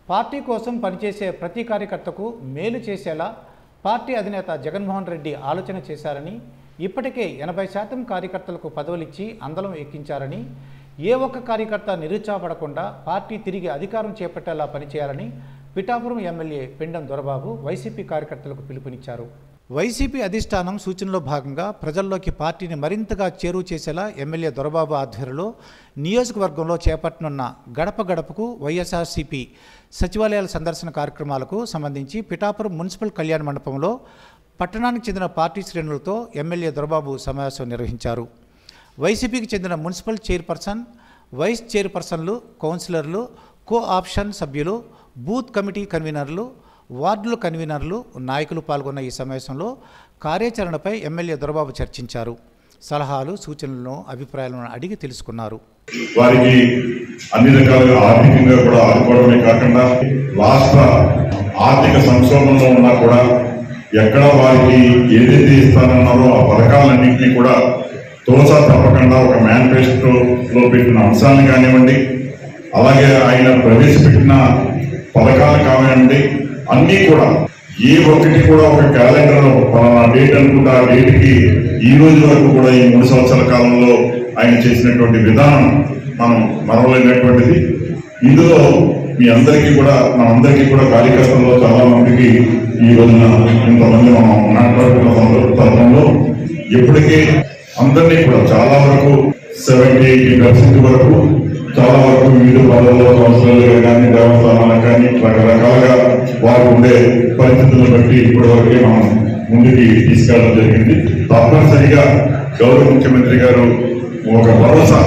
Party కోసం పనిచేసే ప్రతి కార్యకర్తకు మేలు చేసేలా పార్టీ అధినేత జగన్మోహన్ రెడ్డి ఆలోచన చేశారని ఇప్పటికే ఎనభై శాతం కార్యకర్తలకు పదవులిచ్చి అందలం ఎక్కించారని ఏ ఒక్క కార్యకర్త నిరుత్సాహపడకుండా పార్టీ తిరిగి అధికారం చేపట్టేలా పనిచేయాలని పిఠాపురం ఎమ్మెల్యే పిండం దొరబాబు వైసీపీ కార్యకర్తలకు పిలుపునిచ్చారు వైసీపీ అధిష్టానం సూచనలో భాగంగా ప్రజల్లోకి పార్టీని మరింతగా చేరువ చేసేలా ఎమ్మెల్యే దొరబాబు ఆధ్వర్యంలో నియోజకవర్గంలో చేపట్టనున్న గడప గడపకు వైఎస్ఆర్సీపీ సచివాలయాల సందర్శన కార్యక్రమాలకు సంబంధించి పిఠాపురం మున్సిపల్ కళ్యాణ మండపంలో పట్టణానికి చెందిన పార్టీ శ్రేణులతో ఎమ్మెల్యే దొరబాబు సమావేశం నిర్వహించారు వైసీపీకి చెందిన మున్సిపల్ చైర్పర్సన్ వైస్ చైర్పర్సన్లు కౌన్సిలర్లు కో ఆప్షన్ సభ్యులు బూత్ కమిటీ కన్వీనర్లు వార్డుల కన్వీనర్లు నాయకులు పాల్గొన్న ఈ సమావేశంలో కార్యాచరణపై ఎమ్మెల్యే దొరబాబు చర్చించారు సలహాలు సూచనలను అభిప్రాయాలను అడిగి తెలుసుకున్నారు వారికి అన్ని రకాలుగా ఆర్థికంగా కూడా ఆదుకోవడమే కాకుండా రాష్ట్ర ఆర్థిక సంక్షోభంలో ఉన్నా కూడా ఎక్కడ వారికి ఏదైతే ఇస్తానన్నారో ఆ పథకాలన్నింటినీ కూడా తోసా తప్పకుండా ఒక మేనిఫెస్టోలో పెట్టిన అంశాలను కానివ్వండి అలాగే ఆయన ప్రవేశపెట్టిన పథకాలు కానివ్వండి అన్నీ కూడా ఏ ఒక్కటి కూడా ఒక క్యాలెండర్ పలానా డేట్ అనుకుంటే ఆ డేట్కి ఈ రోజు వరకు కూడా ఈ మూడు సంవత్సరాల కాలంలో ఆయన చేసినటువంటి విధానం మనం మరవలేనటువంటిది ఇందులో మీ అందరికీ కూడా మనందరికీ కూడా కార్యకర్తల్లో చాలా మందికి ఈ రోజున ఇంతమంది మనం మాట్లాడుతున్న సందర్భంలో ఇప్పటికే అందరినీ కూడా చాలా వరకు సెవెంటీ ఎయిటీ పర్సెంట్ వరకు చాలా వరకు వివిధ పదవుల్లో సంస్థలుగా కానీ దేవస్థానాలకు కానీ రకరకాలుగా వారికి ఉండే పరిస్థితులను బట్టి ఇప్పటి వరకే మనం ముందుకి తీసుకెళ్ళడం జరిగింది తప్పనిసరిగా గౌరవ ముఖ్యమంత్రి గారు ఒక భరోసా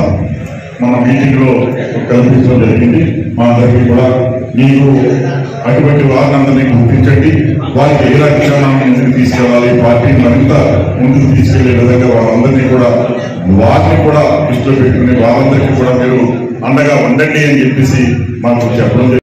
మన మీటింగ్ లో కల్పించడం జరిగింది మా అందరికీ కూడా మీకు అటువంటి వారిని గుర్తించండి వారికి ఏ రక్షణ ముందుకు తీసుకెళ్ళాలి పార్టీని మరింత ముందుకు తీసుకెళ్లే విధంగా వాళ్ళందరినీ కూడా వారిని కూడా దృష్టిలో పెట్టుకుని వాళ్ళందరికీ కూడా మీరు అండగా ఉండండి అని చెప్పేసి మాకు చెప్పడం జరిగింది.